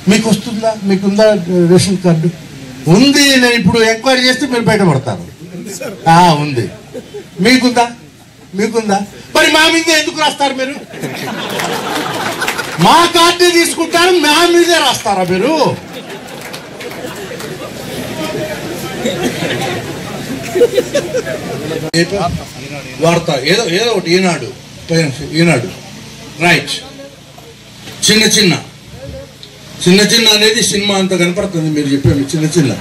మీకు వస్తుందా మీకుందా రేషన్ కార్డు ఉంది నేను ఇప్పుడు ఎంక్వైరీ చేస్తే మీరు బయటపడతారు ఆ, ఉంది మీకుందా మీకుందా మరి మా మీద ఎందుకు రాస్తారు మీరు మా కార్డు తీసుకుంటారు మా మీదే రాస్తారా మీరు వార్త ఏదో ఏదో ఒకటి ఈనాడు ఈనాడు రైట్ చిన్న చిన్న చిన్న చిన్న అనేది సినిమా అంత కనపడుతుంది మీరు చెప్పారు చిన్న చిన్న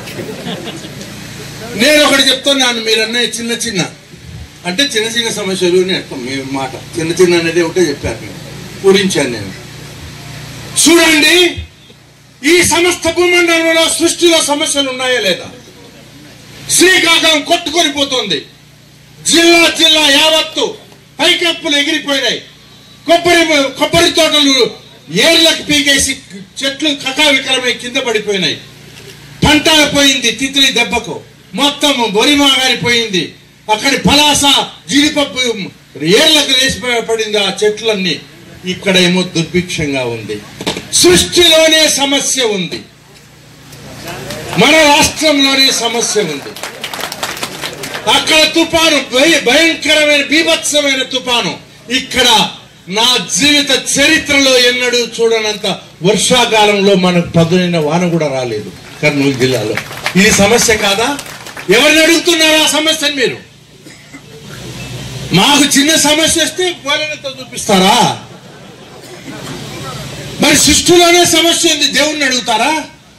నేను ఒకటి చెప్తున్నాను మీరు అన్నయ్య చిన్న చిన్న అంటే చిన్న చిన్న సమస్యలు అని అర్థం మీ మాట చిన్న చిన్న అనేది ఒకటే చెప్పారు నేను పూరించాను నేను చూడండి ఈ సమస్త భూమండలంలో సృష్టిలో సమస్యలు ఉన్నాయా లేదా శ్రీకాకుళం కొట్టుకొని పోతుంది జిల్లా జిల్లా యావత్తు పైకప్పులు ఎగిరిపోయినాయి కొబ్బరి కొబ్బరి తోటలు ఏర్లకు పీకేసి చెట్లు కకావికరమై కింద పడిపోయినాయి పంట పోయింది తిత్లీ దెబ్బకు మొత్తం బొరిమా గారిపోయింది అక్కడి పలాస జీడిపప్పు ఏర్లకు వేసి పడింది ఆ చెట్లన్నీ ఇక్కడ ఏమో దుర్భిక్షంగా ఉంది సృష్టిలోనే సమస్య ఉంది మన రాష్ట్రంలోనే సమస్య ఉంది అక్కడ తుఫాను భయ- భయంకరమైన బీభత్సమైన తుఫాను ఇక్కడ నా జీవిత చరిత్రలో ఎన్నడూ చూడనంత వర్షాకాలంలో మనకు పదునైన వాన కూడా రాలేదు కర్నూలు జిల్లాలో ఇది సమస్య కాదా ఎవరిని అడుగుతున్నారు ఆ సమస్యను మీరు మాకు చిన్న సమస్య వస్తే పోలేనంత చూపిస్తారా మరి సృష్టిలోనే సమస్య ఉంది దేవుణ్ణి అడుగుతారా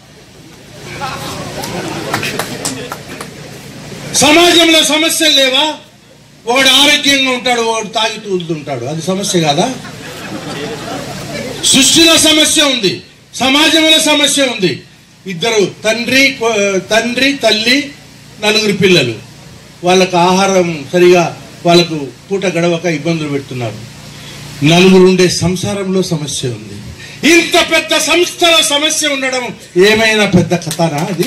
సమాజంలో సమస్యలు లేవా ఒకడు ఆరోగ్యంగా ఉంటాడు ఒకడు తాగి తూలుతుంటాడు అది సమస్య కాదా సృష్టిలో సమస్య ఉంది సమాజంలో సమస్య ఉంది ఇద్దరు తండ్రి కొ- తండ్రి తల్లి నలుగురు పిల్లలు వాళ్ళకు ఆహారం సరిగా వాళ్ళకు పూట గడవక ఇబ్బందులు పెడుతున్నారు నలుగురు ఉండే సంసారంలో సమస్య ఉంది ఇంత పెద్ద సంస్థలో సమస్య ఉండడం ఏమైనా పెద్ద కథనా అది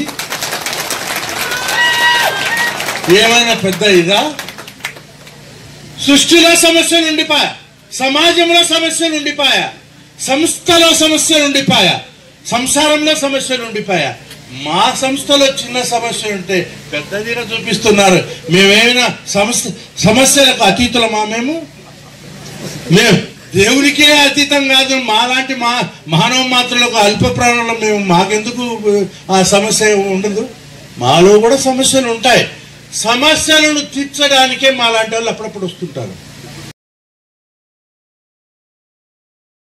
ఏమైనా పెద్ద ఇదా సృష్టిలో సమస్యలు ఉండిపాయ సమాజంలో సమస్యలు ఉండిపాయ సంస్థలో సమస్యలు ఉండిపాయ సంసారంలో సమస్యలు ఉండిపాయ మా సంస్థలో చిన్న సమస్య ఉంటే పెద్దదిగా చూపిస్తున్నారు మేమేమైనా సమస్య సమస్యలకు అతీతులమా మేము మేము దేవునికే అతీతం కాదు మాలాంటి మా మానవ మాత్రలకు అల్ప ప్రాణంలో మేము మాకెందుకు ఆ సమస్య ఉండదు మాలో కూడా సమస్యలు ఉంటాయి సమస్యలను తీర్చడానికే మాలాంటి వాళ్ళు అప్పుడప్పుడు వస్తుంటారు